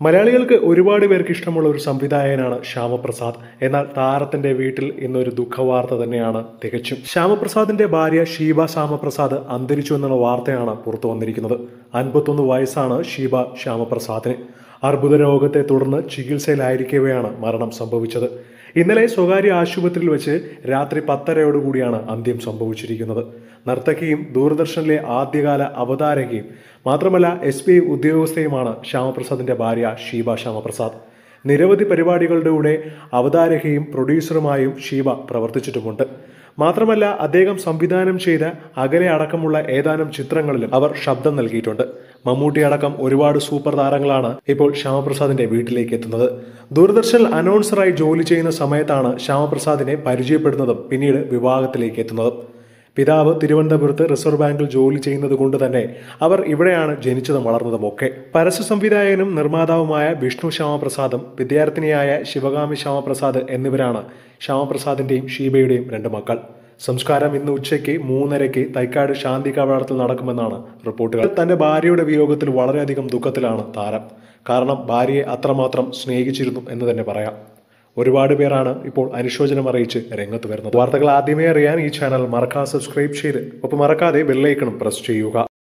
മലയാളികൾക്ക് ഒരുപാട് പേർക്ക് ഇഷ്ടമുള്ള ഒരു സംവിധായകനാണ് ശ്യാമപ്രസാദ് എന്നാൽ താരത്തിന്റെ വീട്ടിൽ ഇന്നൊരു ദുഃഖവാർത്ത തന്നെയാണ് തികച്ചും ശ്യാമപ്രസാദിന്റെ ഭാര്യ ഷീബ ശ്യാമപ്രസാദ് അന്തരിച്ചു എന്നുള്ള വാർത്തയാണ് പുറത്തു വന്നിരിക്കുന്നത് അൻപത്തൊന്ന് വയസ്സാണ് ഷീബ ശ്യാമപ്രസാദിന് അർബുദ രോഗത്തെ തുടർന്ന് ചികിത്സയിലായിരിക്കവെയാണ് മരണം സംഭവിച്ചത് ഇന്നലെ സ്വകാര്യ ആശുപത്രിയിൽ വെച്ച് രാത്രി പത്തരയോടുകൂടിയാണ് അന്ത്യം സംഭവിച്ചിരിക്കുന്നത് നർത്തകിയും ദൂരദർശനിലെ ആദ്യകാല അവതാരകയും മാത്രമല്ല എസ് ബി ഐ ഉദ്യോഗസ്ഥയുമാണ് ശ്യാമപ്രസാദിന്റെ ഭാര്യ ഷീബ ശ്യാമപ്രസാദ് നിരവധി പരിപാടികളുടെ കൂടെ അവതാരകയും പ്രൊഡ്യൂസറുമായും ഷീബ പ്രവർത്തിച്ചിട്ടുമുണ്ട് മാത്രമല്ല അദ്ദേഹം സംവിധാനം ചെയ്ത അകലെ അടക്കമുള്ള ഏതാനും ചിത്രങ്ങളിലും അവർ ശബ്ദം നൽകിയിട്ടുണ്ട് മമ്മൂട്ടി അടക്കം ഒരുപാട് സൂപ്പർ താരങ്ങളാണ് ഇപ്പോൾ ശ്യാമപ്രസാദിന്റെ വീട്ടിലേക്ക് എത്തുന്നത് ദൂരദർശൻ അനൗൺസറായി ജോലി ചെയ്യുന്ന സമയത്താണ് ശ്യാമപ്രസാദിനെ പരിചയപ്പെടുന്നതും പിന്നീട് വിവാഹത്തിലേക്ക് എത്തുന്നതും പിതാവ് തിരുവനന്തപുരത്ത് റിസർവ് ബാങ്കിൽ ജോലി ചെയ്യുന്നത് കൊണ്ട് തന്നെ അവർ ഇവിടെയാണ് ജനിച്ചതും വളർന്നതും ഒക്കെ പരസ്യ സംവിധായകനും നിർമ്മാതാവുമായ വിഷ്ണു ശ്യാമപ്രസാദും വിദ്യാർത്ഥിനിയായ ശിവകാമി ശ്യാമപ്രസാദ് എന്നിവരാണ് ശ്യാമപ്രസാദിന്റെയും ഷീബയുടെയും രണ്ട് മക്കൾ സംസ്കാരം ഇന്ന് ഉച്ചയ്ക്ക് മൂന്നരയ്ക്ക് തൈക്കാട് ശാന്തി കവാടത്തിൽ നടക്കുമെന്നാണ് റിപ്പോർട്ടുകൾ തന്റെ ഭാര്യയുടെ വിയോഗത്തിൽ വളരെയധികം ദുഃഖത്തിലാണ് താരം കാരണം ഭാര്യയെ അത്രമാത്രം സ്നേഹിച്ചിരുന്നു എന്ന് തന്നെ പറയാം ഒരുപാട് പേരാണ് ഇപ്പോൾ അനുശോചനം അറിയിച്ച് രംഗത്ത് വരുന്നത് വാർത്തകൾ ആദ്യമേ അറിയാൻ ഈ ചാനൽ മറക്കാതെ സബ്സ്ക്രൈബ് ചെയ്ത് ഒപ്പം മറക്കാതെ ബെല്ലൈക്കണും പ്രസ് ചെയ്യുക